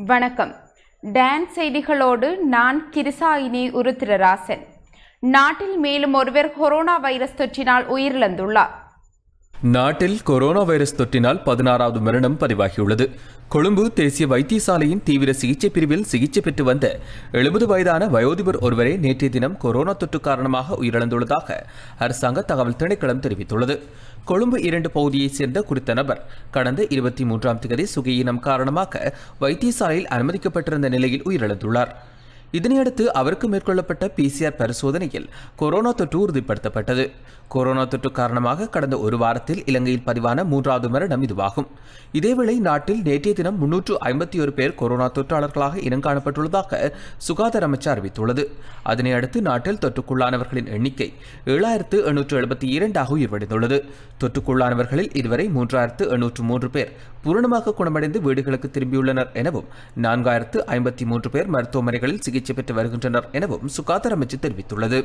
வணக்கம் டான் செய்திகளோடு நான் கிருசாயினி உருத்திரராசன் நாட்டில் மேலும் ஒருவர் கொரோனா வைரஸ் தொற்றினால் உயிரிழந்துள்ளார் நாட்டில் கொரோனா வைரஸ் தொற்றினால் பதினாறாவது மரணம் பதிவாகியுள்ளது கொழும்பு தேசிய வைத்தியசாலையின் தீவிர சிகிச்சை பிரிவில் சிகிச்சை பெற்று வந்த எழுபது வயதான வயோதிபர் ஒருவரே நேற்றைய தினம் கொரோனா தொற்று காரணமாக உயிரிழந்துள்ளதாக அரசாங்க தகவல் திணைக்களம் தெரிவித்துள்ளது கொழும்பு இரண்டு பகுதியைச் சேர்ந்த குறித்த நபர் கடந்த இருபத்தி மூன்றாம் தேதி சுகையினம் காரணமாக வைத்தியசாலையில் அனுமதிக்கப்பட்டிருந்த நிலையில் உயிரிழந்துள்ளார் இதனையடுத்து அவருக்கு மேற்கொள்ளப்பட்ட பிசிஆர் பரிசோதனையில் கொரோனா தொற்று உறுதிப்படுத்தப்பட்டது கொரோனா தொற்று காரணமாக கடந்த ஒரு வாரத்தில் இலங்கையில் பதிவான மூன்றாவது மரணம் இதுவாகும் இதேவேளை நாட்டில் நேற்றைய தினம் முன்னூற்று ஐம்பத்தி ஒரு பேர் கொரோனா தொற்றாளர்களாக இனங்காணப்பட்டுள்ளதாக சுகாதார அமைச்சு அறிவித்துள்ளது அதனை அடுத்து நாட்டில் தொற்றுக்குள்ளானவர்களின் எண்ணிக்கை ஏழாயிரத்து எண்ணூற்று எழுபத்தி இரண்டாக உயர்வடைந்துள்ளது தொற்றுக்குள்ளானவர்களில் இதுவரை மூன்றாயிரத்து எண்ணூற்று மூன்று பேர் பூரணமாக குணமடைந்து வீடுகளுக்கு திரும்பியுள்ளனர் எனவும் நான்காயிரத்து ஐம்பத்தி மூன்று பேர் மருத்துவமனைகளில் சிகிச்சை பெற்று வருகின்றனர் எனவும் சுகாதார அமைச்சு தெரிவித்துள்ளது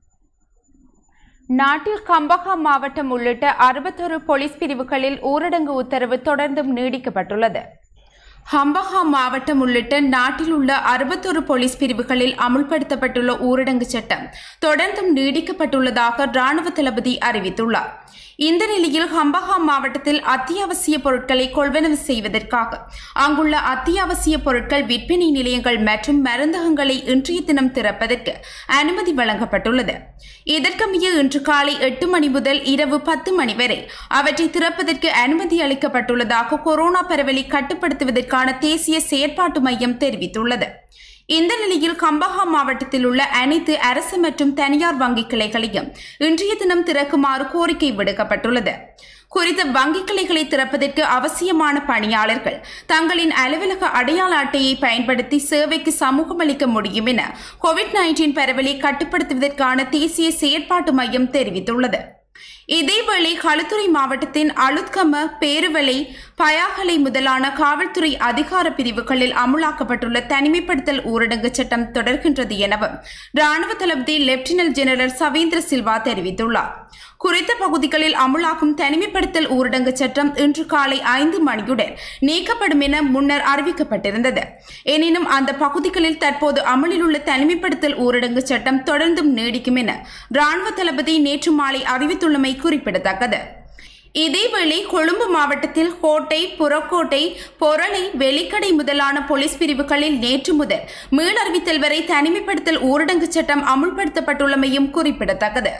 நாட்டில் கம்பஹா மாவட்டம் உள்ளிட்ட அறுபத்தொரு போலீஸ் பிரிவுகளில் ஊரடங்கு உத்தரவு தொடர்ந்தும் நீடிக்கப்பட்டுள்ளது ஹம்பஹா மாவட்டம் உள்ளிட்ட நாட்டில் உள்ள அறுபத்தொரு போலீஸ் பிரிவுகளில் அமுல்படுத்தப்பட்டுள்ள ஊரடங்கு சட்டம் தொடர்ந்தும் நீடிக்கப்பட்டுள்ளதாக ராணுவ தளபதி அறிவித்துள்ளார் இந்த நிலையில் ஹம்பஹா மாவட்டத்தில் அத்தியாவசிய பொருட்களை கொள்வனவு செய்வதற்காக அங்குள்ள அத்தியாவசிய பொருட்கள் விற்பனை நிலையங்கள் மற்றும் மருந்தகங்களை இன்றைய தினம் திறப்பதற்கு அனுமதி வழங்கப்பட்டுள்ளது இதற்கமைய இன்று காலை எட்டு மணி முதல் இரவு பத்து மணி வரை அவற்றை திறப்பதற்கு அனுமதி அளிக்கப்பட்டுள்ளதாக கொரோனா பரவலை கட்டுப்படுத்துவதற்கான தேசிய செயற்பாட்டு மையம் தெரிவித்துள்ளது இந்த நிலையில் கம்பஹா மாவட்டத்தில் உள்ள அனைத்து அரசு மற்றும் தனியார் வங்கி கிளைகளையும் இன்றைய தினம் திறக்குமாறு கோரிக்கை விடுக்கப்பட்டுள்ளது குறித்த வங்கி கிளைகளை திறப்பதற்கு அவசியமான பணியாளர்கள் தங்களின் அலுவலக அடையாள அட்டையை பயன்படுத்தி சேவைக்கு சமூகமளிக்க முடியும் என கோவிட் நைன்டீன் பரவலை கட்டுப்படுத்துவதற்கான தேசிய செயற்பாட்டு மையம் தெரிவித்துள்ளது இதேவேளை களுத்துறை மாவட்டத்தின் அலுத்கம பேருவலை பயாகலை முதலான காவல்துறை அதிகார பிரிவுகளில் அமுலாக்கப்பட்டுள்ள தனிமைப்படுத்தல் ஊரடங்கு சட்டம் தொடர்கின்றது எனவும் ராணுவ தளபதி லெப்டினன்ட் ஜெனரல் சவேந்திர சில்வா தெரிவித்துள்ளார் குறித்த பகுதிகளில் அமுலாகும் தனிமைப்படுத்தல் ஊரடங்கு சட்டம் இன்று காலை ஐந்து மணியுடன் நீக்கப்படும் என முன்னர் அறிவிக்கப்பட்டிருந்தது எனினும் அந்த பகுதிகளில் தற்போது அமலில் உள்ள தனிமைப்படுத்தல் ஊரடங்கு சட்டம் தொடர்ந்தும் நீடிக்கும் என ராணுவ தளபதி நேற்று மாலை அறிவித்துள்ளமை குறிப்பிடத்தக்கது இதேவேளை கொழும்பு மாவட்டத்தில் கோட்டை புறக்கோட்டை பொரளை வெலிக்கடை முதலான போலீஸ் பிரிவுகளில் நேற்று முதல் மீளறிவித்தல் வரை தனிமைப்படுத்தல் ஊரடங்கு சட்டம் அமுல்படுத்தப்பட்டுள்ளமையும் குறிப்பிடத்தக்கது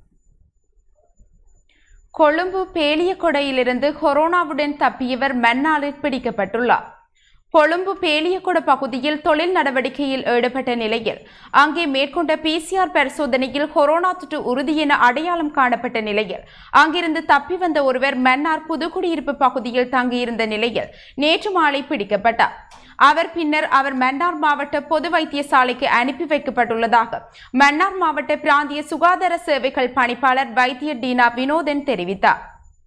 கொழும்பு பேலியகொடையிலிருந்து கொரோனாவுடன் தப்பியவர் மன்னாரில் பிடிக்கப்பட்டுள்ளார் கொழும்பு பேலியகொட பகுதியில் தொழில் நடவடிக்கையில் ஈடுபட்ட நிலையில் அங்கே மேற்கொண்ட பிசிஆர் பரிசோதனையில் கொரோனா தொற்று உறுதி என அடையாளம் காணப்பட்ட நிலையில் அங்கிருந்து தப்பி வந்த ஒருவர் மன்னார் புதுக்குடியிருப்பு பகுதியில் தங்கியிருந்த நிலையில் நேற்று மாலை பிடிக்கப்பட்டார் அவர் பின்னர் அவர் மன்னார் மாவட்ட பொது வைத்தியசாலைக்கு அனுப்பி வைக்கப்பட்டுள்ளதாக மன்னார் மாவட்ட பிராந்திய சுகாதார சேவைகள் பணிப்பாளர் வைத்தியர் டீனா வினோதன் தெரிவித்தார்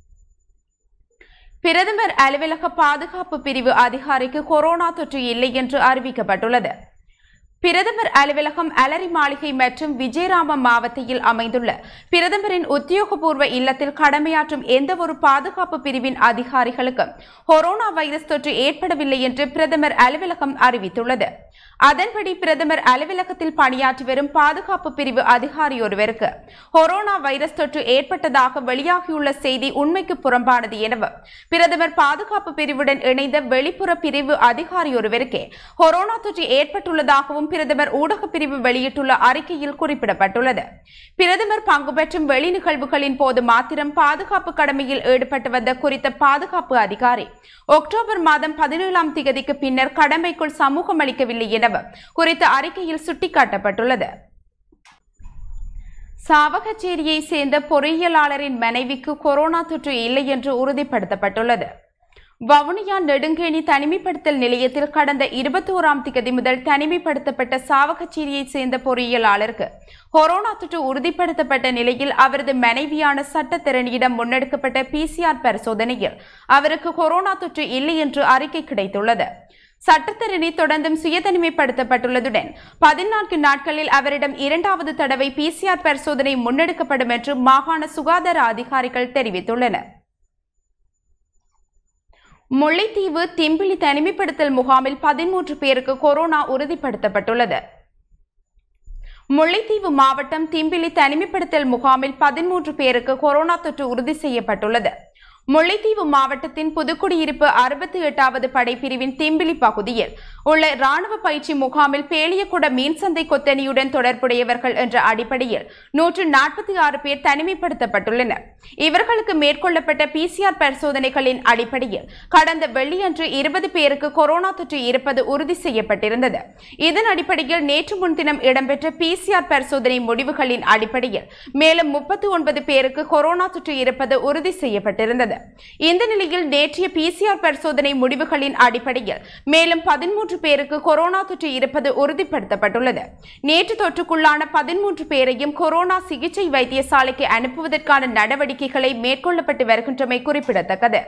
பிரதமர் அலுவலக பாதுகாப்பு பிரிவு அதிகாரிக்கு கொரோனா தொற்று இல்லை என்று அறிவிக்கப்பட்டுள்ளது பிரதமர் அலுவலகம் அலரி மாளிகை மற்றும் விஜயராமம் மாவட்டத்தில் அமைந்துள்ள பிரதமரின் உத்தியோகபூர்வ இல்லத்தில் கடமையாற்றும் எந்தவொரு பாதுகாப்பு பிரிவின் அதிகாரிகளுக்கும் கொரோனா வைரஸ் தொற்று ஏற்படவில்லை என்று பிரதமர் அலுவலகம் அறிவித்துள்ளது அதன்படி பிரதமர் அலுவலகத்தில் பணியாற்றி வரும் பாதுகாப்பு பிரிவு அதிகாரி ஒருவருக்கு கொரோனா வைரஸ் தொற்று ஏற்பட்டதாக வெளியாகியுள்ள செய்தி உண்மைக்கு புறம்பானது எனவும் பிரதமர் பாதுகாப்பு பிரிவுடன் இணைந்த வெளிப்புற பிரிவு அதிகாரி ஒருவருக்கே கொரோனா தொற்று ஏற்பட்டுள்ளதாகவும் பிரதமர் ஊடக பிரிவு வெளியிட்டுள்ள அறிக்கையில் குறிப்பிடப்பட்டுள்ளது பிரதமர் பங்கு பெற்றும் வெளி நிகழ்வுகளின் போது மாத்திரம் பாதுகாப்பு கடமையில் ஈடுபட்டு வந்த குறித்த பாதுகாப்பு அதிகாரி அக்டோபர் மாதம் பதினேழாம் தேதிக்கு பின்னர் கடமைக்குள் சமூகம் அளிக்கவில்லை எனவும் குறித்த அறிக்கையில் சுட்டிக்காட்டப்பட்டுள்ளது சாவகச்சேரியை சேர்ந்த பொறியியலாளரின் மனைவிக்கு கொரோனா தொற்று இல்லை என்று உறுதிப்படுத்தப்பட்டுள்ளது வவுனியா நெடுங்கேணி தனிமைப்படுத்தல் நிலையத்தில் கடந்த இருபத்தி ஓராம் திகதி முதல் தனிமைப்படுத்தப்பட்ட சாவகச்சேரியைச் சேர்ந்த பொறியியலாளருக்கு கொரோனா தொற்று உறுதிப்படுத்தப்பட்ட நிலையில் அவரது மனைவியான சட்டத்திறனியிடம் முன்னெடுக்கப்பட்ட பிசிஆர் பரிசோதனையில் அவருக்கு கொரோனா தொற்று இல்லை என்று அறிக்கை கிடைத்துள்ளது சட்டத்தரணி தொடர்ந்தும் சுயதனிமைப்படுத்தப்பட்டுள்ளதுடன் பதினான்கு நாட்களில் அவரிடம் இரண்டாவது தடவை பிசிஆர் பரிசோதனை முன்னெடுக்கப்படும் என்று மாகாண சுகாதார அதிகாரிகள் தெரிவித்துள்ளனர் முல்லைத்தீவு திம்பிலி தனிமைப்படுத்தல் முகாமில் பதிமூன்று பேருக்கு கொரோனா உறுதிப்படுத்தப்பட்டுள்ளது முல்லைத்தீவு மாவட்டம் திம்பிலி தனிமைப்படுத்தல் முகாமில் பதிமூன்று பேருக்கு கொரோனா தொற்று உறுதி செய்யப்பட்டுள்ளது முல்லைத்தீவு மாவட்டத்தின் புதுக்குடியிருப்பு அறுபத்தி எட்டாவது படைப்பிரிவின் திம்பிலி பகுதியில் உள்ள ராணுவ பயிற்சி முகாமில் பேலியகுட மீன்சந்தை கொத்தனியுடன் தொடர்புடையவர்கள் என்ற அடிப்படையில் நூற்று நாற்பத்தி ஆறு பேர் தனிமைப்படுத்தப்பட்டுள்ளனர் இவர்களுக்கு மேற்கொள்ளப்பட்ட பிசிஆர் பரிசோதனைகளின் அடிப்படையில் கடந்த வெள்ளியன்று இருபது பேருக்கு கொரோனா தொற்று இருப்பது உறுதி செய்யப்பட்டிருந்தது இதன் அடிப்படையில் நேற்று முன்தினம் இடம்பெற்ற பிசிஆர் பரிசோதனை முடிவுகளின் அடிப்படையில் மேலும் முப்பத்தி ஒன்பது பேருக்கு கொரோனா தொற்று இருப்பது உறுதி செய்யப்பட்டிருந்தது இந்த நிலையில் நேற்றைய பிசிஆர் பரிசோதனை முடிவுகளின் அடிப்படையில் மேலும் பதிமூன்று பேருக்கு கொரோனா தொற்று இருப்பது உறுதிப்படுத்தப்பட்டுள்ளது நேற்று தொற்றுக்குள்ளான பதிமூன்று பேரையும் கொரோனா சிகிச்சை வைத்தியசாலைக்கு அனுப்புவதற்கான நடவடிக்கைகளை மேற்கொள்ளப்பட்டு வருகின்றமை குறிப்பிடத்தக்கது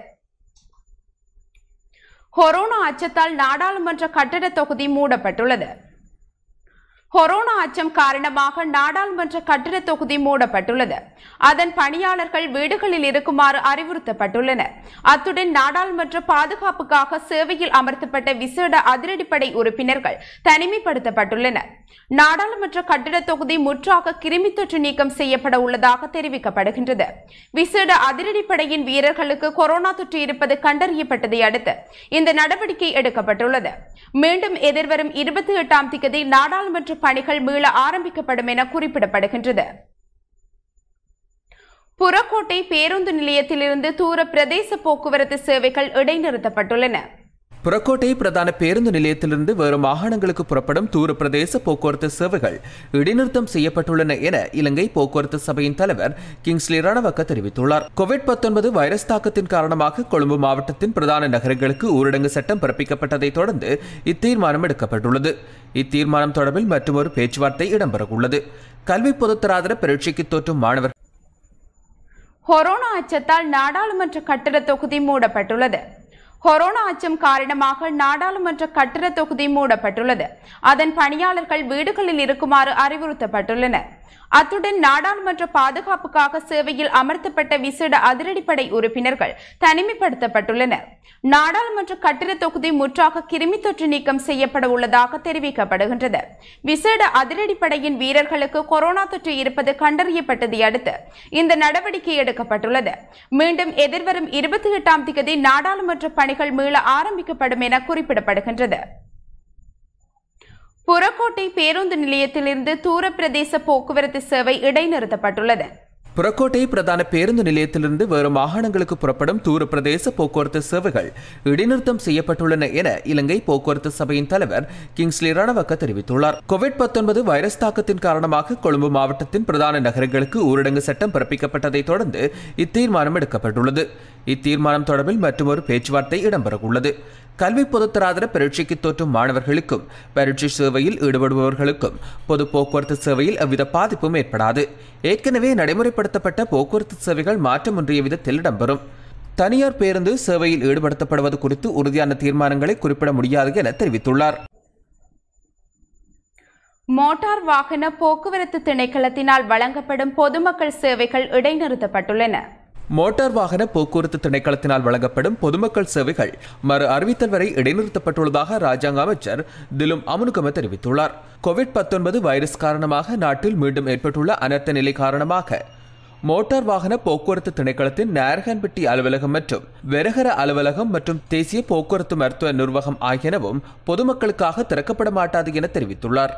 கொரோனா அச்சத்தால் நாடாளுமன்ற கட்டட தொகுதி மூடப்பட்டுள்ளது கொரோனா அச்சம் காரணமாக நாடாளுமன்ற கட்டிட தொகுதி மூடப்பட்டுள்ளது அதன் பணியாளர்கள் வீடுகளில் இருக்குமாறு அறிவுறுத்தப்பட்டுள்ளனர் அத்துடன் நாடாளுமன்ற பாதுகாப்புக்காக சேவையில் அமர்த்தப்பட்ட விசேட அதிரடிப்படை உறுப்பினர்கள் தனிமைப்படுத்தப்பட்டுள்ளனர் நாடாளுமன்ற கட்டிட தொகுதி முற்றாக கிருமி தொற்று நீக்கம் செய்யப்பட உள்ளதாக தெரிவிக்கப்படுகின்றது விசேட அதிரடிப்படையின் வீரர்களுக்கு கொரோனா தொற்று இருப்பது கண்டறியப்பட்டதை அடுத்து இந்த நடவடிக்கை எடுக்கப்பட்டுள்ளது மீண்டும் எதிர்வரும் இருபத்தி எட்டாம் திகதி நாடாளுமன்ற பணிகள் மீள ஆரம்பிக்கப்படும் என குறிப்பிடப்படுகின்றது புறக்கோட்டை பேருந்து நிலையத்திலிருந்து தூர பிரதேச போக்குவரத்து சேவைகள் இடைநிறுத்தப்பட்டுள்ளன புறக்கோட்டை பிரதான பேருந்து நிலையத்திலிருந்து வேறு மாகாணங்களுக்கு புறப்படும் தூர பிரதேச போக்குவரத்து சேவைகள் இடைநிறுத்தம் செய்யப்பட்டுள்ளன என இலங்கை போக்குவரத்து சபையின் தலைவர் கிங்ஸ்லி ரணவக்க தெரிவித்துள்ளார் கோவிட் 19 வைரஸ் தாக்கத்தின் காரணமாக கொழும்பு மாவட்டத்தின் பிரதான நகரங்களுக்கு ஊரடங்கு சட்டம் பிறப்பிக்கப்பட்டதை தொடர்ந்து இத்தீர்மானம் எடுக்கப்பட்டுள்ளது இத்தீர்மானம் தொடர்பில் மற்றொரு பேச்சுவார்த்தை இடம்பெறவுள்ளது கல்வி பொதுத்தராதர பரீட்சைக்கு தோற்றும் மாணவர் கொரோனா அச்சத்தால் நாடாளுமன்ற கட்டிட தொகுதி மூடப்பட்டுள்ளது கொரோனா அச்சம் காரணமாக நாடாளுமன்ற கட்டிட தொகுதி மூடப்பட்டுள்ளது அதன் பணியாளர்கள் வீடுகளில் இருக்குமாறு அறிவுறுத்தப்பட்டுள்ளனர் அத்துடன் நாடாளுமன்ற பாதுகாப்புக்காக சேவையில் அமர்த்தப்பட்ட விசேட அதிரடிப்படை உறுப்பினர்கள் தனிமைப்படுத்தப்பட்டுள்ளனர் நாடாளுமன்ற கட்டிட தொகுதி முற்றாக கிருமி தொற்று நீக்கம் செய்யப்பட உள்ளதாக தெரிவிக்கப்படுகின்றது விசேட அதிரடிப்படையின் வீரர்களுக்கு கொரோனா தொற்று இருப்பது கண்டறியப்பட்டதை அடுத்து இந்த நடவடிக்கை எடுக்கப்பட்டுள்ளது மீண்டும் எதிர்வரும் இருபத்தி எட்டாம் தேதி நாடாளுமன்ற பணிகள் மீள ஆரம்பிக்கப்படும் என குறிப்பிடப்படுகின்றது புறக்கோட்டை பேருந்து நிலையத்திலிருந்து தூர பிரதேச போக்குவரத்து சேவை இடைநிறுத்தப்பட்டுள்ளது புறக்கோட்டை பிரதான பேருந்து நிலையத்திலிருந்து வேறு மாகாணங்களுக்கு புறப்படும் தூர பிரதேச போக்குவரத்து சேவைகள் இடைநிறுத்தம் செய்யப்பட்டுள்ளன என இலங்கை போக்குவரத்து சபையின் தலைவர் கிங்ஸ்லி ரணவக்க தெரிவித்துள்ளார் கோவிட் 19 வைரஸ் தாக்கத்தின் காரணமாக கொழும்பு மாவட்டத்தின் பிரதான நகரங்களுக்கு ஊரடங்கு சட்டம் பிறப்பிக்கப்பட்டதை தொடர்ந்து இத்தீர்மானம் எடுக்கப்பட்டுள்ளது இத்தீர்மானம் தொடர்பில் மற்றொரு பேச்சுவார்த்தை இடம்பெறவுள்ளது கல்வி பொதுத்தராதர பரீட்சைக்கு தோற்றும் மாணவர்களுக்கும் பரீட்சை சேவையில் ஈடுபடுபவர்களுக்கும் பொது போக்குவரத்து சேவையில் எவ்வித பாதிப்பும் ஏற்படாது ஏற்கனவே நடைமுறைப்படுத்தப்பட்ட போக்குவரத்து சேவைகள் மாற்றமொன்றிய விதத்தில் இடம்பெறும் தனியார் பேருந்து சேவையில் ஈடுபடுத்தப்படுவது குறித்து உறுதியான தீர்மானங்களை குறிப்பிட முடியாது என தெரிவித்துள்ளார் மோட்டார் வாகன போக்குவரத்து திணைக்களத்தினால் வழங்கப்படும் பொதுமக்கள் சேவைகள் இடைநிறுத்தப்பட்டுள்ளன மோட்டார் வாகன போக்குவரத்து திணைக்களத்தினால் வழங்கப்படும் பொதுமக்கள் சேவைகள் மறு அறிவித்தல் வரை இடைநிறுத்தப்பட்டுள்ளதாக ராஜாங்க அமைச்சர் திலும் அமுனுகம தெரிவித்துள்ளார் கோவிட் 19 வைரஸ் காரணமாக நாட்டில் மீண்டும் ஏற்பட்டுள்ள அனர்த்த நிலை காரணமாக மோட்டார் வாகன போக்குவரத்து திணைக்களத்தின் நார்கன்பட்டி அலுவலகம் மற்றும் வெரகர அலுவலகம் மற்றும் தேசிய போக்குவரத்து மருத்துவ நிர்வாகம் ஆகியனவும் பொதுமக்களுக்காக திறக்கப்பட மாட்டாது என தெரிவித்துள்ளார்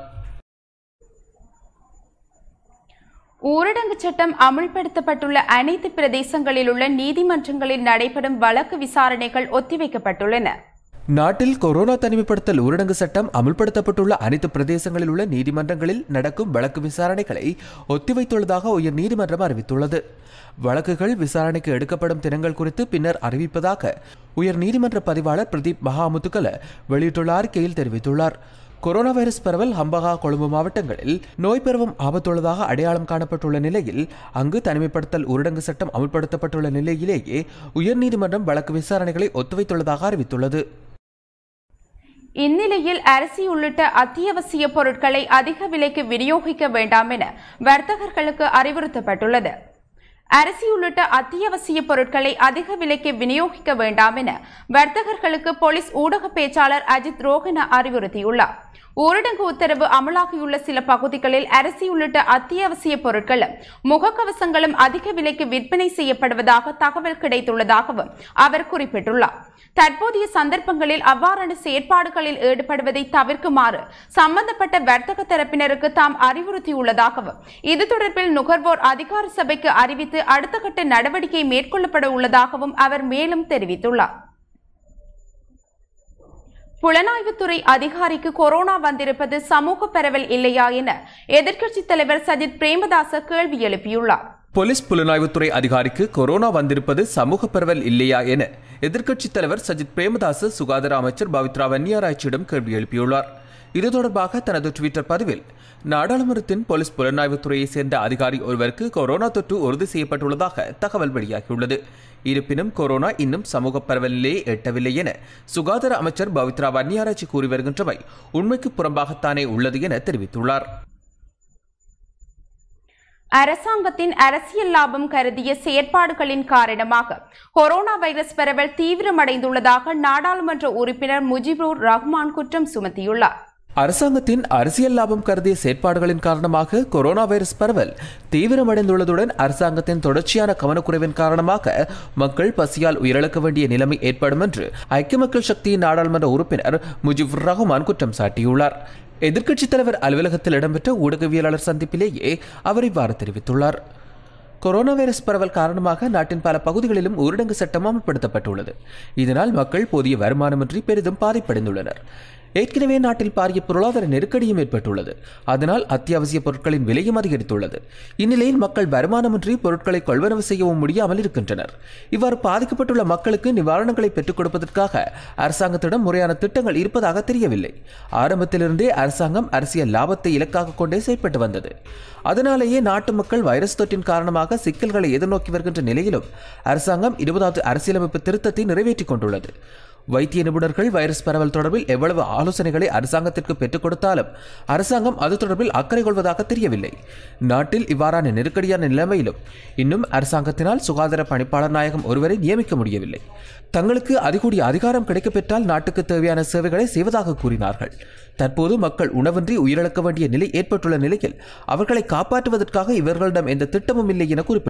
ஊரடங்கு சட்டம் அமுல்படுத்தப்பட்டுள்ள அனைத்து பிரதேசங்களில் உள்ள நீதிமன்றங்களில் நடைபெறும் வழக்கு விசாரணைகள் ஒத்திவைக்கப்பட்டுள்ளன நாட்டில் கொரோனா தனிமைப்படுத்தல் ஊரடங்கு சட்டம் அமுல்படுத்தப்பட்டுள்ள அனைத்து பிரதேசங்களில் உள்ள நீதிமன்றங்களில் நடக்கும் வழக்கு விசாரணைகளை ஒத்திவைத்துள்ளதாக உயர் நீதிமன்றம் அறிவித்துள்ளது வழக்குகள் விசாரணைக்கு எடுக்கப்படும் தினங்கள் குறித்து பின்னர் அறிவிப்பதாக உயர் நீதிமன்ற பதிவாளர் பிரதீப் மகாமுத்துக்கல வெளியிட்டுள்ள அறிக்கையில் தெரிவித்துள்ளார் கொரோனா வைரஸ் பரவல் ஹம்பகா கொழும்பு மாவட்டங்களில் நோய் பரவும் ஆபத்துள்ளதாக அடையாளம் காணப்பட்டுள்ள நிலையில் அங்கு தனிமைப்படுத்தல் ஊரடங்கு சட்டம் அமுல்படுத்தப்பட்டுள்ள நிலையிலேயே உயர்நீதிமன்றம் வழக்கு விசாரணைகளை ஒத்திவைத்துள்ளதாக அறிவித்துள்ளது இந்நிலையில் அரிசி உள்ளிட்ட அத்தியாவசிய பொருட்களை அதிக விலைக்கு விநியோகிக்க வேண்டாம் என வர்த்தகர்களுக்கு அறிவுறுத்தப்பட்டுள்ளது அரிசி உள்ளிட்ட அத்தியாவசிய பொருட்களை அதிக விலைக்கு விநியோகிக்க வேண்டாம் என வர்த்தகர்களுக்கு போலீஸ் ஊடக பேச்சாளர் அஜித் ரோஹன அறிவுறுத்தியுள்ளார் ஊரடங்கு உத்தரவு அமலாகியுள்ள சில பகுதிகளில் அரிசி உள்ளிட்ட அத்தியாவசிய பொருட்களும் முகக்கவசங்களும் அதிக விலைக்கு விற்பனை செய்யப்படுவதாக தகவல் கிடைத்துள்ளதாகவும் அவர் குறிப்பிட்டுள்ளார் தற்போதைய சந்தர்ப்பங்களில் அவ்வாறான செயற்பாடுகளில் ஈடுபடுவதை தவிர்க்குமாறு சம்பந்தப்பட்ட வர்த்தக தரப்பினருக்கு தாம் அறிவுறுத்தியுள்ளதாகவும் இது தொடர்பில் நுகர்வோர் அதிகார சபைக்கு அறிவித்து அடுத்த கட்ட நடவடிக்கை மேற்கொள்ளப்பட உள்ளதாகவும் அவர் மேலும் தெரிவித்துள்ளார் புலனாய்வுத்துறை அதிகாரிக்கு கொரோனா வந்திருப்பது சமூக பரவல் இல்லையா என எதிர்க்கட்சித் தலைவர் சஜித் பிரேமதாச கேள்வி எழுப்பியுள்ளார் போலீஸ் புலனாய்வுத்துறை அதிகாரிக்கு கொரோனா வந்திருப்பது சமூக பரவல் இல்லையா என எதிர்க்கட்சித் தலைவர் சஜித் பிரேமதாச சுகாதார அமைச்சர் பவித்ரா வன்னியாராய்ச்சியிடம் கேள்வி எழுப்பியுள்ளார் இது தொடர்பாக தனது ட்விட்டர் பதிவில் நாடாளுமன்றத்தின் போலீஸ் புலனாய்வுத்துறையைச் சேர்ந்த அதிகாரி ஒருவருக்கு கொரோனா தொற்று உறுதி செய்யப்பட்டுள்ளதாக தகவல் வெளியாகியுள்ளது இருப்பினும் கொரோனா இன்னும் சமூக பரவலிலே எட்டவில்லை என சுகாதார அமைச்சர் பவித்ரா வன்னியாராய்ச்சி கூறி வருகின்றமை உண்மைக்கு புறம்பாகத்தானே உள்ளது என தெரிவித்துள்ளார் அரசாங்கத்தின் அரசியல் லாபம் கருதிய செயற்பாடுகளின் காரணமாக கொரோனா வைரஸ் பரவல் தீவிரமடைந்துள்ளதாக நாடாளுமன்ற உறுப்பினர் முஜிபுர் ரஹ்மான் குற்றம் சுமத்தியுள்ளார் அரசாங்கத்தின் அரசியல் லாபம் கருதிய செயற்பாடுகளின் காரணமாக கொரோனா வைரஸ் பரவல் தீவிரமடைந்துள்ளதுடன் அரசாங்கத்தின் தொடர்ச்சியான கவனக்குறைவின் காரணமாக மக்கள் பசியால் உயிரிழக்க வேண்டிய நிலைமை ஏற்படும் என்று ஐக்கிய மக்கள் சக்தியின் நாடாளுமன்ற உறுப்பினர் முஜிபுர் ரஹ்மான் குற்றம் சாட்டியுள்ளார் எதிர்க்கட்சித் தலைவர் அலுவலகத்தில் இடம்பெற்ற ஊடகவியலாளர் சந்திப்பிலேயே அவர் இவ்வாறு தெரிவித்துள்ளார் கொரோனா வைரஸ் பரவல் காரணமாக நாட்டின் பல பகுதிகளிலும் ஊரடங்கு சட்டம் அமல்படுத்தப்பட்டுள்ளது இதனால் மக்கள் போதிய வருமானமின்றி பெரிதும் பாதிப்படைந்துள்ளனர் ஏற்கனவே நாட்டில் பாரிய பொருளாதார நெருக்கடியும் ஏற்பட்டுள்ளது அதனால் அத்தியாவசிய பொருட்களின் விலையும் அதிகரித்துள்ளது இந்நிலையில் மக்கள் வருமானமின்றி பொருட்களை கொள்வனவு செய்யவும் முடியாமல் இருக்கின்றனர் இவ்வாறு பாதிக்கப்பட்டுள்ள மக்களுக்கு நிவாரணங்களை பெற்றுக் கொடுப்பதற்காக அரசாங்கத்திடம் முறையான திட்டங்கள் இருப்பதாக தெரியவில்லை ஆரம்பத்திலிருந்தே அரசாங்கம் அரசியல் லாபத்தை இலக்காக கொண்டே செயல்பட்டு வந்தது அதனாலேயே நாட்டு மக்கள் வைரஸ் தொற்றின் காரணமாக சிக்கல்களை எதிர்நோக்கி வருகின்ற நிலையிலும் அரசாங்கம் இருபதாவது அரசியலமைப்பு திருத்தத்தை நிறைவேற்றிக் கொண்டுள்ளது வைத்திய நிபுணர்கள் வைரஸ் பரவல் தொடர்பில் எவ்வளவு ஆலோசனைகளை அரசாங்கத்திற்கு பெற்றுக் கொடுத்தாலும் அரசாங்கம் அது தொடர்பில் அக்கறை கொள்வதாக தெரியவில்லை நாட்டில் இவ்வாறான நெருக்கடியான நிலைமையிலும் இன்னும் அரசாங்கத்தினால் சுகாதார பணிப்பாளர் நாயகம் ஒருவரை நியமிக்க முடியவில்லை தங்களுக்கு அதிகூடிய அதிகாரம் கிடைக்கப்பெற்றால் நாட்டுக்கு தேவையான சேவைகளை செய்வதாக கூறினார்கள் தற்போது மக்கள் உணவின்றி உயிரிழக்க வேண்டிய நிலை ஏற்பட்டுள்ள நிலையில் அவர்களை காப்பாற்றுவதற்காக இவர்களிடம் எந்த திட்டமும் இல்லை என குறிப்பிட்டார்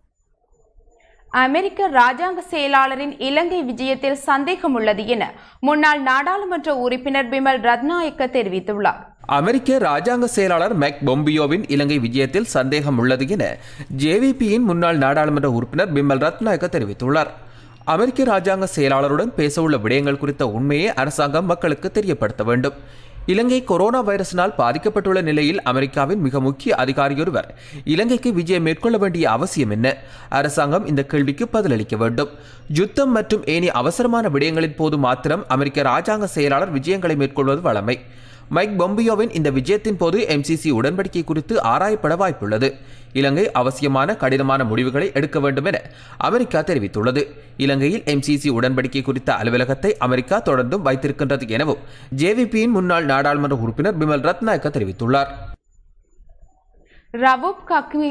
அமெரிக்க ராஜாங்க செயலாளரின் இலங்கை விஜயத்தில் சந்தேகம் உள்ளது என முன்னாள் நாடாளுமன்ற உறுப்பினர் பிமல் ரத்நாயக்க தெரிவித்துள்ளார் அமெரிக்க ராஜாங்க செயலாளர் மேக் பொம்பியோவின் இலங்கை விஜயத்தில் சந்தேகம் உள்ளது என ஜேவிபியின் முன்னாள் நாடாளுமன்ற உறுப்பினர் பிமல் ரத்நாயக்க தெரிவித்துள்ளார் அமெரிக்க ராஜாங்க செயலாளருடன் பேசவுள்ள விடயங்கள் குறித்த உண்மையை அரசாங்கம் மக்களுக்கு தெரியப்படுத்த வேண்டும் இலங்கை கொரோனா வைரஸினால் பாதிக்கப்பட்டுள்ள நிலையில் அமெரிக்காவின் மிக முக்கிய அதிகாரியொருவர் இலங்கைக்கு விஜயம் மேற்கொள்ள வேண்டிய அவசியம் என்ன அரசாங்கம் இந்த கேள்விக்கு பதிலளிக்க வேண்டும் யுத்தம் மற்றும் ஏனைய அவசரமான விடயங்களின் போது மாத்திரம் அமெரிக்க ராஜாங்க செயலாளர் விஜயங்களை மேற்கொள்வது வழமை மைக் பொம்பியோவின் இந்த விஜயத்தின் போது எம்சிசி உடன்படிக்கை குறித்து ஆராயப்பட வாய்ப்புள்ளது இலங்கை அவசியமான கடினமான முடிவுகளை எடுக்க வேண்டும் என அமெரிக்கா தெரிவித்துள்ளது இலங்கையில் எம்சிசி உடன்படிக்கை குறித்த அலுவலகத்தை அமெரிக்கா தொடர்ந்தும் வைத்திருக்கின்றது எனவும் ஜேவிபியின் முன்னாள் நாடாளுமன்ற உறுப்பினர் பிமல் ரத்நாயக்க தெரிவித்துள்ளார் ரவூப் கக்மி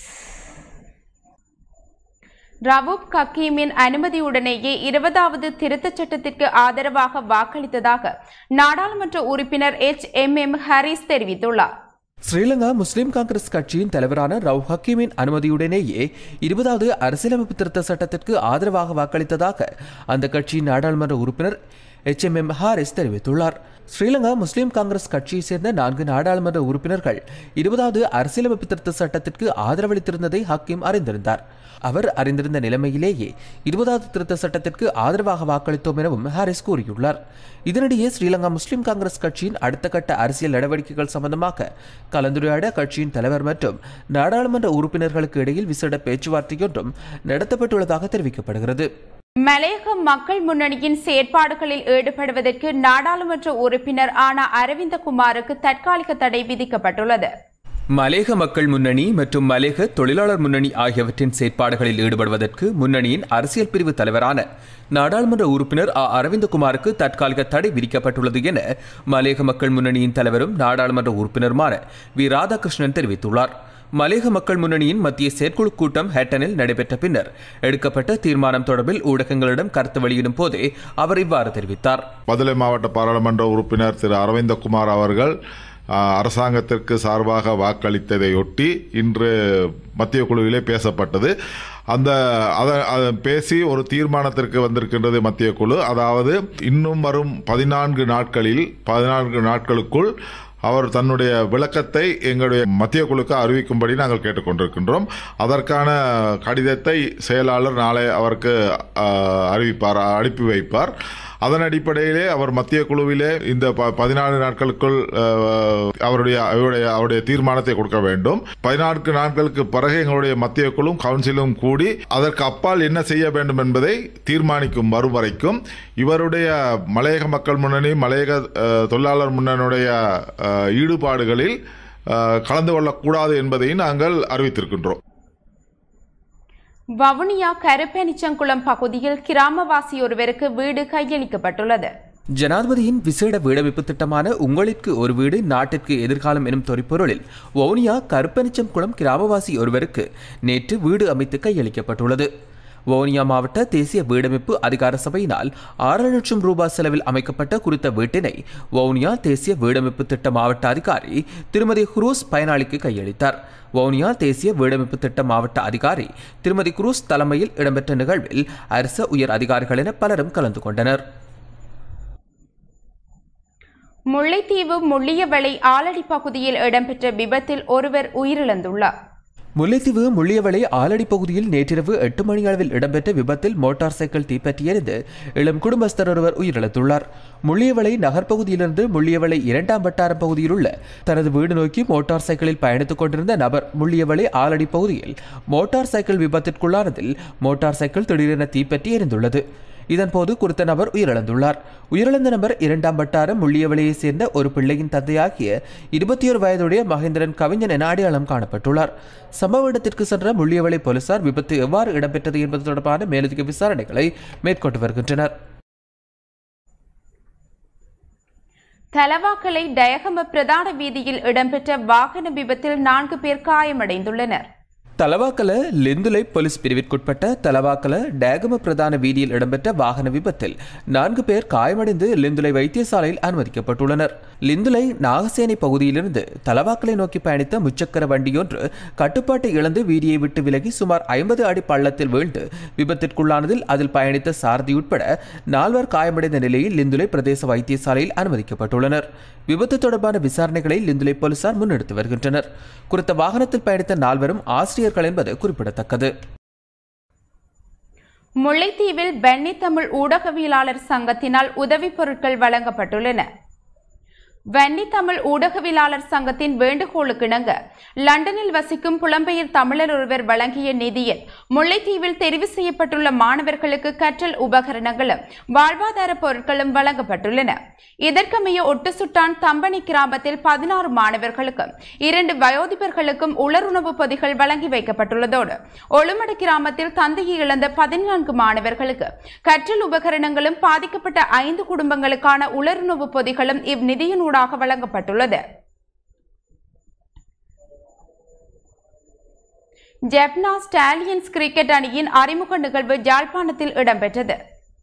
ரவூப் கக்கீமின் அனுமதியுடனேயே இருபதாவது திருத்தச் சட்டத்திற்கு ஆதரவாக வாக்களித்ததாக நாடாளுமன்ற உறுப்பினர் எச் எம் எம் ஹாரிஸ் தெரிவித்துள்ளார் ஸ்ரீலங்கா முஸ்லிம் காங்கிரஸ் கட்சியின் தலைவரான ரவ் ஹக்கீமின் அனுமதியுடனேயே இருபதாவது அரசியலமைப்பு திருத்த சட்டத்திற்கு ஆதரவாக வாக்களித்ததாக அந்த கட்சியின் நாடாளுமன்ற உறுப்பினர் எச் எம் எம் ஹாரிஸ் தெரிவித்துள்ளார் ஸ்ரீலங்கா முஸ்லிம் காங்கிரஸ் கட்சியைச் சேர்ந்த நான்கு நாடாளுமன்ற உறுப்பினர்கள் இருபதாவது அரசியலமைப்பு திருத்த சட்டத்திற்கு ஆதரவளித்திருந்ததை ஹக்கீம் அறிந்திருந்தார் அவர் அறிந்திருந்த நிலைமையிலேயே இருபதாவது திருத்த சட்டத்திற்கு ஆதரவாக வாக்களித்தோம் எனவும் ஹாரிஸ் கூறியுள்ளார் இதனிடையே ஸ்ரீலங்கா முஸ்லிம் காங்கிரஸ் கட்சியின் அடுத்த கட்ட அரசியல் நடவடிக்கைகள் சம்பந்தமாக கலந்துரையாட கட்சியின் தலைவர் மற்றும் நாடாளுமன்ற உறுப்பினர்களுக்கு இடையில் விசேட பேச்சுவார்த்தையொன்றும் நடத்தப்பட்டுள்ளதாக தெரிவிக்கப்படுகிறது மலையக மக்கள் முன்னணியின் செயற்பாடுகளில் ஈடுபடுவதற்கு நாடாளுமன்ற உறுப்பினர் ஆனா அரவிந்தகுமாருக்கு தற்காலிக தடை விதிக்கப்பட்டுள்ளது மலேக மக்கள் முன்னணி மற்றும் மலேக தொழிலாளர் முன்னணி ஆகியவற்றின் செயற்பாடுகளில் ஈடுபடுவதற்கு முன்னணியின் அரசியல் பிரிவு தலைவரான நாடாளுமன்ற உறுப்பினர் ஆ அரவிந்தகுமாருக்கு தற்காலிக தடை விதிக்கப்பட்டுள்ளது என மலேக மக்கள் முன்னணியின் தலைவரும் நாடாளுமன்ற உறுப்பினருமான வி ராதாகிருஷ்ணன் தெரிவித்துள்ளார் மலையக மக்கள் முன்னணியின் மத்திய செயற்குழு கூட்டம் ஹேட்டனில் நடைபெற்ற பின்னர் எடுக்கப்பட்ட தீர்மானம் தொடர்பில் ஊடகங்களிடம் கருத்து வெளியிடும் போதே அவர் இவ்வாறு தெரிவித்தார் மதுரை மாவட்ட பாராளுமன்ற உறுப்பினர் திரு அரவிந்தகுமார் அவர்கள் ஆ, அரசாங்கத்திற்கு சார்பாக வாக்களித்ததையொட்டி இன்று மத்திய குழுவிலே பேசப்பட்டது அந்த அதை அதை பேசி ஒரு தீர்மானத்திற்கு வந்திருக்கின்றது மத்திய குழு அதாவது இன்னும் வரும் பதினான்கு நாட்களில் பதினான்கு நாட்களுக்குள் அவர் தன்னுடைய விளக்கத்தை எங்களுடைய மத்திய குழுக்கு அறிவிக்கும்படி நாங்கள் கேட்டுக்கொண்டிருக்கின்றோம் அதற்கான கடிதத்தை செயலாளர் நாளை அவருக்கு ஆ, அறிவிப்பார் அனுப்பி வைப்பார் அதன் அடிப்படையிலே அவர் மத்திய குழுவிலே இந்த ப- பதினாலு நாட்களுக்குள் அஹ், அவருடைய அவருடைய அவருடைய தீர்மானத்தை கொடுக்க வேண்டும் பதினான்கு நாட்களுக்கு பிறகு எங்களுடைய மத்திய குழுவும் கவுன்சிலும் கூடி அதற்கு அப்பால் என்ன செய்ய வேண்டும் என்பதை தீர்மானிக்கும் வரும் வரைக்கும் இவருடைய மலையக மக்கள் முன்னணி மலையக அஹ், தொழிலாளர் முன்னணியுடைய அஹ், ஈடுபாடுகளில் அஹ், கலந்து கொள்ளக்கூடாது என்பதையும் நாங்கள் அறிவித்திருக்கின்றோம் வவுனியா கருப்பெனிச்சங்குளம் பகுதியில் கிராமவாசி ஒருவருக்கு வீடு கையளிக்கப்பட்டுள்ளது ஜனாதிபதியின் விசேட வீடமைப்பு திட்டமான உங்களிற்கு ஒரு வீடு நாட்டிற்கு எதிர்காலம் எனும் தொனிப்பொருளில் வவுனியா கருப்பனிச்சம் குளம் கிராமவாசி ஒருவருக்கு நேற்று வீடு அமைத்து கையளிக்கப்பட்டுள்ளது வவுனியா மாவட்ட தேசிய வீடமைப்பு அதிகார சபையினால் ஆறு லட்சம் ரூபாய் செலவில் அமைக்கப்பட்ட குறித்த வீட்டினை வவுனியா தேசிய வீடமைப்பு திட்ட மாவட்ட அதிகாரி திருமதி குரூஸ் பயனாளிக்கு கையளித்தார் வவுனியா தேசிய வீடமைப்பு திட்ட மாவட்ட அதிகாரி திருமதி குரூஸ் தலைமையில் இடம்பெற்ற நிகழ்வில் அரச உயர் அதிகாரிகள் என பலரும் கலந்து கொண்டனர் முல்லைத்தீவு முள்ளியவளை ஆலடி பகுதியில் இடம்பெற்ற விபத்தில் ஒருவர் உயிரிழந்துள்ளார் முல்லைத்தீவு முள்ளியவளை ஆலடி பகுதியில் நேற்றிரவு எட்டு மணி அளவில் இடம்பெற்ற விபத்தில் மோட்டார் சைக்கிள் தீப்பற்றி எரிந்து இளம் குடும்பஸ்தர் ஒருவர் உயிரிழந்துள்ளார் முள்ளியவளை நகர்ப்பகுதியிலிருந்து முள்ளியவளை இரண்டாம் வட்டாரம் பகுதியில் உள்ள தனது வீடு நோக்கி மோட்டார் சைக்கிளில் பயணித்துக் கொண்டிருந்த நபர் முள்ளியவளை ஆலடி பகுதியில் மோட்டார் சைக்கிள் விபத்திற்குள்ளானதில் மோட்டார் சைக்கிள் திடீரென தீப்பற்றி எரிந்துள்ளது இதன்போது குறித்த நபர் உயிரிழந்துள்ளார் உயிரிழந்த நபர் இரண்டாம் வட்டாரம் முள்ளியவளையைச் சேர்ந்த ஒரு பிள்ளையின் தந்தையாகிய இருபத்தி ஒரு வயதுடைய மகேந்திரன் கவிஞன் என அடையாளம் காணப்பட்டுள்ளார் சம்பவ இடத்திற்கு சென்ற முள்ளியவளை போலீசார் விபத்து எவ்வாறு இடம்பெற்றது என்பது தொடர்பான மேலதிக விசாரணைகளை மேற்கொண்டு வருகின்றனர் தலவாக்கலை டயகம பிரதான வீதியில் இடம்பெற்ற வாகன விபத்தில் நான்கு பேர் காயமடைந்துள்ளனர் தலவாக்கல லிந்துலை போலீஸ் பிரிவிற்குட்பட்ட தலவாக்கல டேகம பிரதான வீதியில் இடம்பெற்ற வாகன விபத்தில் நான்கு பேர் காயமடைந்து லிந்துலை வைத்தியசாலையில் அனுமதிக்கப்பட்டுள்ளனர் லிந்துலை நாகசேனை பகுதியிலிருந்து தலவாக்கலை நோக்கி பயணித்த முச்சக்கர வண்டியொன்று கட்டுப்பாட்டை இழந்து வீதியை விட்டு விலகி சுமார் ஐம்பது அடி பள்ளத்தில் வீழ்ந்து விபத்திற்குள்ளானதில் அதில் பயணித்த சாரதி உட்பட நால்வர் காயமடைந்த நிலையில் லிந்துலை பிரதேச வைத்தியசாலையில் அனுமதிக்கப்பட்டுள்ளனர் விபத்து தொடர்பான விசாரணைகளை லிந்துலை போலீசார் முன்னெடுத்து வருகின்றனர் குறித்த வாகனத்தில் பயணித்த நால்வரும் ஆசிரியர்கள் என்பது குறிப்பிடத்தக்கது முல்லைத்தீவில் பென்னி தமிழ் ஊடகவியலாளர் சங்கத்தினால் உதவிப் பொருட்கள் வழங்கப்பட்டுள்ளன வன்னி தமிழ் ஊடகவியலாளர் சங்கத்தின் வேண்டுகோளுக்கிணங்க லண்டனில் வசிக்கும் புலம்பெயர் தமிழர் ஒருவர் வழங்கிய நிதியில் முல்லைத்தீவில் தெரிவு செய்யப்பட்டுள்ள மாணவர்களுக்கு கற்றல் உபகரணங்களும் வாழ்வாதார பொருட்களும் வழங்கப்பட்டுள்ளன இதற்கமைய ஒட்டுசுட்டான் தம்பனி கிராமத்தில் பதினாறு மாணவர்களுக்கும் இரண்டு வயோதிபர்களுக்கும் உலருணவு பொதிகள் வழங்கி வைக்கப்பட்டுள்ளதோடு ஒழுமடு கிராமத்தில் தந்தையை இழந்த பதினான்கு மாணவர்களுக்கு கற்றல் உபகரணங்களும் பாதிக்கப்பட்ட ஐந்து குடும்பங்களுக்கான உலருணவு பொதிகளும் இவ்நிதியினூடாக வழங்கப்பட்டுள்ளது ஜெப்னா ஸ்டாலியன்ஸ் கிரிக்கெட் அணியின் அறிமுக நிகழ்வு யாழ்ப்பாணத்தில் இடம்பெற்றது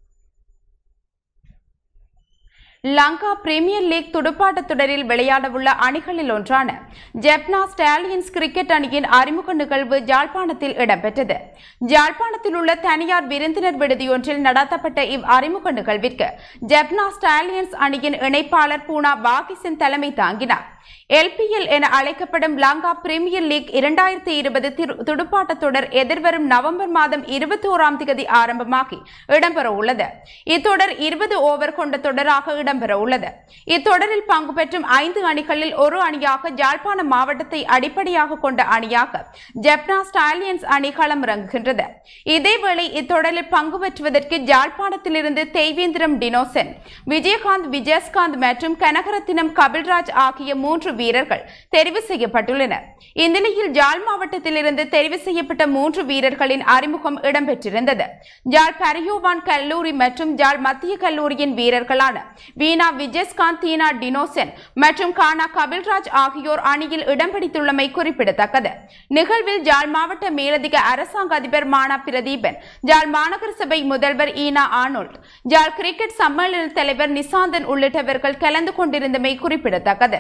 லங்கா பிரீமியர் லீக் துடுப்பாட்டத் தொடரில் விளையாடவுள்ள அணிகளில் ஒன்றான ஜெப்னா ஸ்டாலியன்ஸ் கிரிக்கெட் அணியின் அறிமுக நிகழ்வு யாழ்ப்பாணத்தில் இடம்பெற்றது யாழ்ப்பாணத்தில் உள்ள தனியார் விருந்தினர் விடுதியொன்றில் நடத்தப்பட்ட இவ் அறிமுக நிகழ்விற்கு ஜெப்னா ஸ்டாலியன்ஸ் அணியின் இணைப்பாளர் பூனா பாகிசன் தலைமை தாங்கினார் எல்பிஎல் என அழைக்கப்படும் லங்கா பிரீமியர் லீக் இரண்டாயிரத்தி இருபது துடுப்பாட்டத் தொடர் எதிர்வரும் நவம்பர் மாதம் இருபத்தி ஓராம் தேதி ஆரம்பமாகி இடம்பெற உள்ளது இத்தொடர் இருபது ஓவர் கொண்ட தொடராக இடம்பெற உள்ளது இத்தொடரில் பங்கு பெற்றும் ஐந்து அணிகளில் ஒரு அணியாக ஜாழ்ப்பாணம் மாவட்டத்தை அடிப்படையாக கொண்ட அணியாக ஜெப்னா ஸ்டாலியன்ஸ் அணி களமிறங்குகின்றது இதேவேளை இத்தொடரில் பங்கு பெற்றுவதற்கு ஜாழ்ப்பாணத்திலிருந்து தெய்வேந்திரம் டினோசன் விஜயகாந்த் விஜயஸ்காந்த் மற்றும் கனகரத்தினம் கபில்ராஜ் ஆகிய மூன்று மூன்று வீரர்கள் தெரிவு செய்யப்பட்டுள்ளனர் இந்நிலையில் ஜாழ் மாவட்டத்திலிருந்து தெரிவு செய்யப்பட்ட மூன்று வீரர்களின் அறிமுகம் இடம்பெற்றிருந்தது ஜாழ் பரியோவான் கல்லூரி மற்றும் ஜாழ் மத்திய கல்லூரியின் வீரர்களான வீணா விஜயஸ்காந்த் தீனா டினோசன் மற்றும் கானா கபில்ராஜ் ஆகியோர் அணியில் இடம் பிடித்துள்ளமை குறிப்பிடத்தக்கது நிகழ்வில் ஜாழ் மாவட்ட மேலதிக அரசாங்க அதிபர் மானா பிரதீபன் ஜாழ் மாநகர சபை முதல்வர் ஈனா ஆனோல்ட் ஜாழ் கிரிக்கெட் சம்மேளன தலைவர் நிசாந்தன் உள்ளிட்டவர்கள் கலந்து கொண்டிருந்தமை குறிப்பிடத்தக்கது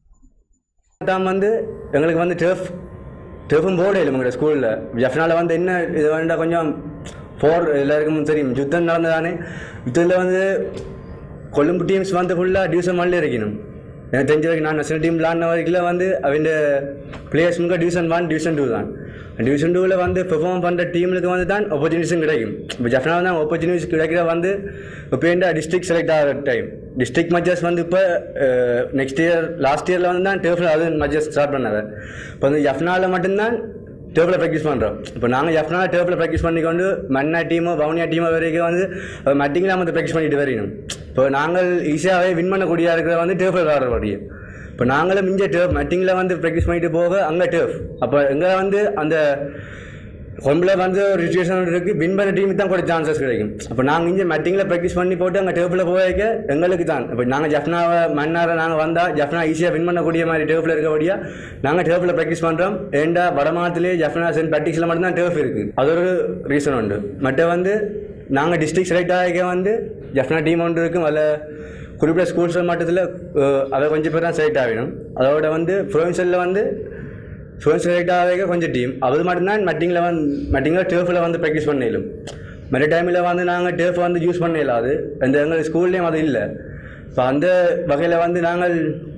தான் வந்து எங்களுக்கு வந்து டேஃப் டேஃபும் போர்டு இல்லை எங்களோட ஸ்கூலில் ஜஃப்னால வந்து என்ன இது வேண்டா கொஞ்சம் போர் எல்லாருக்கும் தெரியும் யுத்தம் நடந்ததானே யுத்தத்தில் வந்து கொழும்பு டீம்ஸ் வந்து ஃபுல்லாக டிவிஷன் ஒன்ல இருக்கணும் எனக்கு தெரிஞ்ச வரைக்கும் நான் நேஷனல் டீம் விளாட்ன வரைக்கும் வந்து அவன் பிளேயர்ஸ் முங்க டிவிஷன் ஒன் டிவிஷன் டூ தான் டிவிஷன் டூவில் வந்து பெர்ஃபார்ம் பண்ணுற டீமுக்கு வந்து தான் ஆப்பர்ச்சுனிட்டிஸும் கிடைக்கும் இப்போ ஜஃப்னால் தான் ஆப்பர்ச்சுனிட்டிஸ் கிடைக்கிற வந்து இப்போ என்ன டிஸ்ட்ரிக்ட் செலக்ட் ஆகிற டைம் டிஸ்ட்ரிக்ட் மச்சஸ் வந்து இப்போ நெக்ஸ்ட் இயர் லாஸ்ட் இயரில் வந்து தான் டேஃபில் அது மச்சஸ் ஸ்டார்ட் பண்ணாங்க இப்போ வந்து ஜஃப்னாவில் மட்டும்தான் டேபிளில் ப்ராக்டிஸ் பண்ணுறோம் இப்போ நாங்கள் எஃப்னா டேபிளில் ப்ராக்டிஸ் பண்ணிக்கொண்டு மன்னா டீமோ வவுனியா டீமோ வரைக்கும் வந்து மட்டிங்கில் வந்து ப்ராக்டிஸ் பண்ணிட்டு வரையணும் இப்போ நாங்கள் ஈஸியாகவே வின் பண்ணக்கூடியதாக இருக்கிற வந்து டேபிள் விளாடுறபடியே இப்போ நாங்களும் இங்கே டேப் மட்டிங்கில் வந்து ப்ராக்டிஸ் பண்ணிட்டு போக அங்கே டேப் அப்போ எங்கே வந்து அந்த கொம்பில் வந்து ஒரு சுச்சுவேஷன் இருக்குது வின் பண்ண டீமுக்கு தான் கூட சான்சஸ் கிடைக்கும் அப்போ நாங்கள் இங்கே மட்டிங்கில் ப்ராக்டிஸ் பண்ணி போட்டு அங்கே டேப்பில் போய்க்க எங்களுக்கு தான் இப்போ நாங்கள் ஜஃப்னாவை மன்னாரை நாங்கள் வந்தால் ஜஃப்னா ஈஸியாக வின் பண்ணக்கூடிய மாதிரி டேப்பில் இருக்கபடியா நாங்கள் டேப்பில் ப்ராக்டிஸ் பண்ணுறோம் ஏண்டா வடமாநிலத்திலே ஜஃப்னா சென்ட் பேட்டிக்ஸில் மட்டும்தான் டேப் இருக்குது அது ஒரு ரீசன் உண்டு மற்ற வந்து நாங்கள் டிஸ்ட்ரிக்ட் செலக்ட் ஆகிக்க வந்து ஜஃப்னா டீம் ஒன்று இருக்கும் அதில் குறிப்பிட்ட ஸ்கூல்ஸ் மட்டத்தில் அதை கொஞ்சம் பேர் தான் செலக்ட் ஆகிடும் அதோட வந்து ப்ரொவின்ஷியலில் வந்து ஃபர்ஸ்ட் செலக்ட் ஆக கொஞ்சம் டீம் அது மட்டும்தான் மட்டிங்கில் வந்து மட்டிங்கில் டேர்ஃபில் வந்து ப்ராக்டிஸ் பண்ணிடலும் மற்ற டைமில் வந்து நாங்கள் டேர்ஃப் வந்து யூஸ் பண்ண இல்லாது அந்த எங்கள் ஸ்கூல்லேயும் அது இல்லை இப்போ அந்த வகையில் வந்து நாங்கள்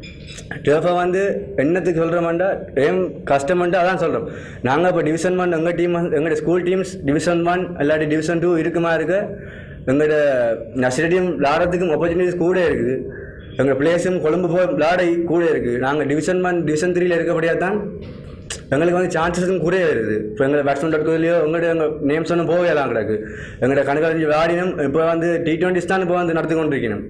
டேர்ஃபை வந்து என்னத்துக்கு சொல்கிறோம்டா ஏன் கஷ்டம்ன்ட்டு அதான் சொல்கிறோம் நாங்கள் இப்போ டிவிஷன் ஒன் எங்கள் டீம் எங்களோட ஸ்கூல் டீம்ஸ் டிவிஷன் ஒன் இல்லாட்டி டிவிஷன் டூ இருக்குமா இருக்கு எங்களோட நர்சரியும் விளாட்றதுக்கும் ஆப்பர்ச்சுனிட்டிஸ் கூட இருக்குது எங்கள் பிளேஸும் கொழும்பு போய் விளாட கூட இருக்குது நாங்கள் டிவிஷன் ஒன் டிவிஷன் த்ரீல இருக்கபடியாக தான் எங்களுக்கு வந்து சான்சஸும் குறைய வருது இப்போ எங்களை பேட்ஸ்மேன் டாட்கோலையோ உங்கள்கிட்ட எங்கள் நேம்ஸ் ஒன்றும் போகலாம் கிடக்கு எங்களோட கணக்காளி விளையாடினும் இப்போ வந்து டி டுவெண்ட்டிஸ் தான் இப்போ வந்து நடத்தி கொண்டிருக்கணும்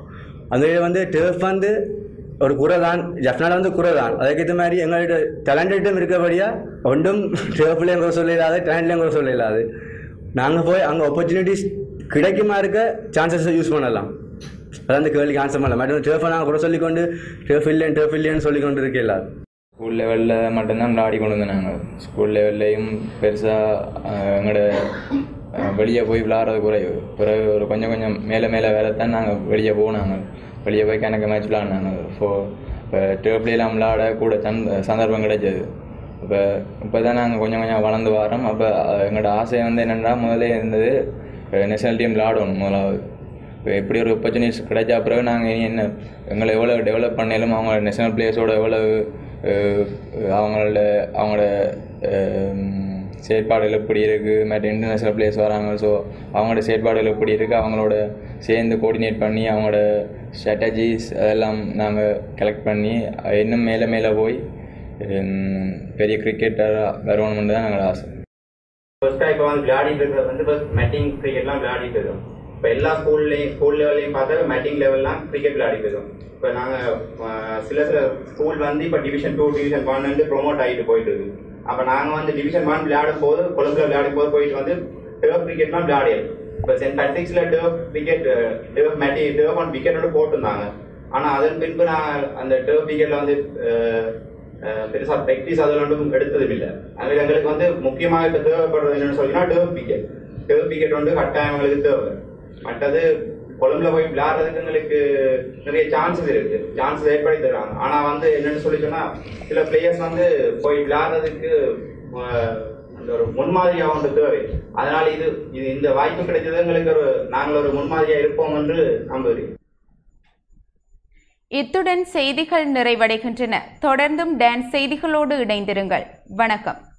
அது வந்து டேர்ஃப் வந்து ஒரு குறை தான் ஜப்னால வந்து குறை தான் அதுக்கேற்ற மாதிரி எங்கள்கிட்ட டேலண்டட்டும் இருக்கபடியா ஒன்றும் டேர்ஃப்லேயும் குறை சொல்லலாது டேலண்ட்லேயும் குறை சொல்லலாது நாங்கள் போய் அங்கே ஆப்பர்ச்சுனிட்டிஸ் கிடைக்குமா இருக்க சான்சஸை யூஸ் பண்ணலாம் அதான் அந்த கேள்விக்கு ஆன்சர் பண்ணலாம் மேடம் டேர்ஃபை நாங்கள் குறை சொல்லிக்கொண்டு டேர்ஃப் இல்லைன்னு டேர்ஃப் இல்லைன்னு சொல்லிக்கொண்டு இருக்கல ஸ்கூல் லெவலில் மட்டும்தான் விளையாடி கொண்டு வந்தோம் நாங்கள் ஸ்கூல் லெவல்லையும் பெருசாக எங்களோட வெளியே போய் விளையாடுறது குறைவு பிறகு ஒரு கொஞ்சம் கொஞ்சம் மேலே மேலே வேலை தான் நாங்கள் வெளியே போனாங்க வெளியே போய் கணக்கு மேட்ச் விளாட்னாங்க ஃபோ இப்போ டேப்லாம் விளையாட கூட சந்த் சந்தர்ப்பம் கிடைச்சது இப்போ இப்போ தான் நாங்கள் கொஞ்சம் கொஞ்சம் வளர்ந்து வரோம் அப்போ எங்களோட ஆசை வந்து என்னென்னா முதல்ல இருந்தது நேஷனல் டீம் விளையாடணும் முதலாவது இப்போ எப்படி ஒரு ஆப்பர்ச்சுனிட்டிஸ் கிடைச்சா பிறகு நாங்கள் இனி என்ன எங்களை எவ்வளோ டெவலப் பண்ணாலும் அவங்க நேஷனல் பிளேயர்ஸோட எவ்வளோ அவங்களோட அவங்களோட செயற்பாடுகள் எப்படி இருக்குது மற்ற இன்டர்நேஷ்னல் பிளேயர்ஸ் வராங்க ஸோ அவங்களோட செயற்பாடுகள் எப்படி இருக்குது அவங்களோட சேர்ந்து கோஆர்டினேட் பண்ணி அவங்களோட ஸ்ட்ராட்டஜிஸ் அதெல்லாம் நாங்கள் கலெக்ட் பண்ணி இன்னும் மேலே மேலே போய் பெரிய கிரிக்கெட்டராக வரணும்னு தான் எங்களோட ஆசை ஃபர்ஸ்டா இப்போ வந்து விளையாடிட்டு இருக்கிறது வந்து இப்போ மேட்டிங் கிரிக்கெட்லாம் விளையாடிட்டு இருக்கோம் இப்போ எல்லா ஸ்கூல்லையும் ஸ்கூல் லெவல்லையும் பார்த்தா மேட்டிங் லெவல்லாம் கிரிக்கெட் விளையாடிட்டு இருக்கோம் இப்போ நாங்கள் சில சில ஸ்கூல் வந்து இப்போ டிவிஷன் டூ டிவிஷன் ஒன் வந்து ப்ரொமோட் ஆகிட்டு போயிட்டு இருக்கு அப்போ நாங்கள் வந்து டிவிஷன் ஒன் விளையாடும் போது கொழும்புல விளையாடும் போது போயிட்டு வந்து டேர்ஃப் கிரிக்கெட்லாம் விளையாடியது இப்போ சென்ட் பேட்ரிக்ஸில் டேர்ஃப் விக்கெட் டேர்ஃப் மேட்டி டேர்ஃப் ஒன் விக்கெட் வந்து போட்டிருந்தாங்க ஆனால் அதன் பின்பு நான் அந்த டேர்ஃப் விக்கெட்டில் வந்து பெருசா ப்ராக்டிஸ் அதில் ஒன்றும் எடுத்ததும் இல்லை அதில் எங்களுக்கு வந்து முக்கியமாக இப்போ தேவைப்படுறது என்னன்னு சொல்லினா டேர்ஃப் விக்கெட் டேர்ஃப் விக்கெட் வந்து கட்டாயம் எங்களுக்கு தேவை மற்றது கொழும்புல போய் விளையாடுறதுக்கு எங்களுக்கு நிறைய சான்சஸ் இருக்கு சான்சஸ் ஏற்படுத்தி தருவாங்க ஆனா வந்து என்னன்னு சொல்லி சொன்னா சில பிளேயர்ஸ் வந்து போய் விளையாடுறதுக்கு அந்த ஒரு முன்மாதிரியா ஒன்று தேவை அதனால இது இது இந்த வாய்ப்பு கிடைச்சது எங்களுக்கு ஒரு நாங்கள் ஒரு முன்மாதிரியா இருப்போம் என்று நம்புகிறேன் இத்துடன் செய்திகள் நிறைவடைகின்றன தொடர்ந்தும் டான்ஸ் செய்திகளோடு இணைந்திருங்கள் வணக்கம்